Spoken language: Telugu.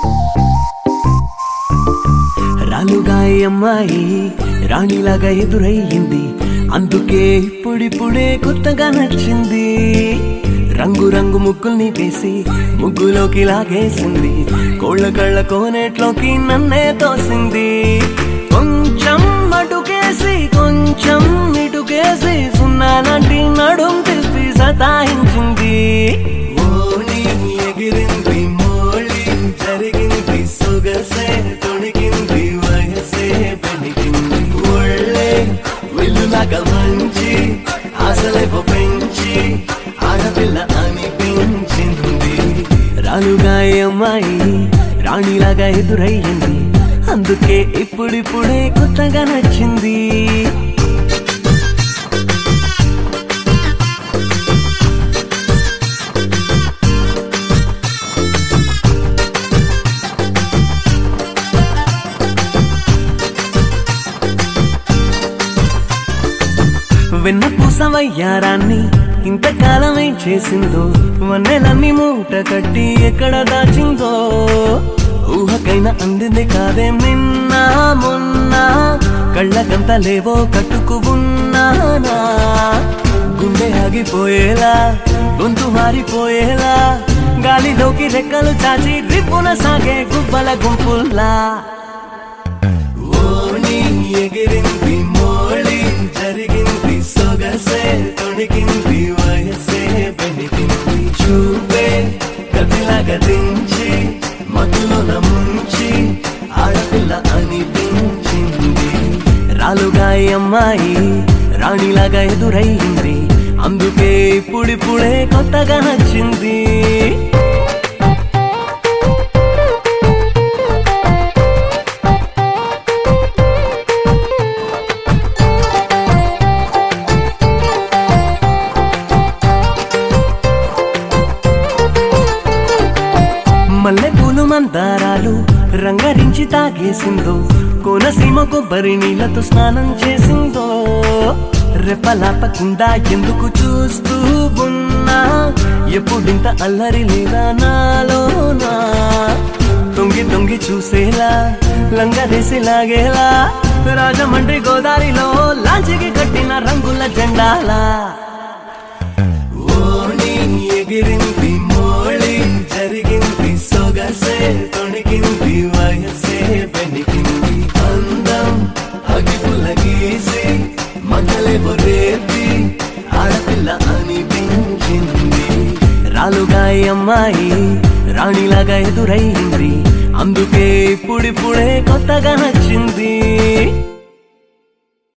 రాలుగా ఈ అమ్మాయి రాణిలాగా ఎదురయ్యింది అందుకే ఇప్పుడిప్పుడే కొత్తగా నచ్చింది రంగు రంగు ముగ్గుల్ని వేసి ముగ్గులోకి లాగేసింది కోళ్ళ కళ్ళ కోనేట్లోకి నన్నే తోసింది కొంచెం అటుకేసి కొంచెం ఇటుకేసి సున్నానంటి నడుం తిప్పి సతాయించింది ఓణి ఎగిరింది మోళి జరిగింది సొగసే తొణికింది వయసే పెణికింది ఒళ్ళే వెల్లులాగా మంచి ఆశలేవో పెంచి ఆడపిల్ల అనిపించింది రాలుగా ఈ అమ్మాయి రాణిలాగా ఎదురయ్యింది అందుకే ఇప్పుడిప్పుడే కొత్తగా నచ్చింది వెన్న పూసవయ్యారాన్ని ఇంతకాలమే చేసిందో వన్నెలన్నీ మూట కట్టి ఎక్కడ దాచిందో ఊహకైనా అందింది కాదేం నిన్న మొన్న కళ్ళకంత లేవో కట్టుకు ఉన్నానా గుండె ఆగిపోయేలా గొంతు మారిపోయేలా గాలిలోకి రెక్కలు చాచి రిప్పున సాగే గుబ్బల గుంపుల్లా ఓణి ఎగిరింది మోళి జరిగింది సొగసే తొణికింది వయసే పెనికింది చూపే గదిలాగా దించి మధులోన ముంచి ఆడపిల్ల అనిపించింది రాలుగా ఈ అమ్మాయి రాణిలాగా ఎదురయ్యింది అందుకే ఇప్పుడిప్పుడే కొత్తగా నచ్చింది మల్లె పూలు మందారాలు రంగరించి తాగేసిందో కోనసీమ కొబ్బరి నీళ్ళతో స్నానం చేసిందో రెప్పలాపకుండా ఎందుకు చూస్తూ ఉన్నా ఎప్పుడింత అల్లరి లేదా నాలోనా తొంగి తొంగి చూసేలా లంగదేసి లాగేలా రాజమండ్రి గోదావరిలో లాంచికి కట్టిన రంగుల జెండాలా ఓణి ఎగిరింది మోళి జరిగింది సొగసే తొణికింది వయసే పెనికింది అందం అగిపుల గీసి మగలేవో రేపి ఆడపిల్ల అనిపించింది రాలుగా ఈ అమ్మాయి రాణిలాగా ఎదురయ్యింది అందుకే ఇప్పుడిప్పుడే కొత్తగా నచ్చింది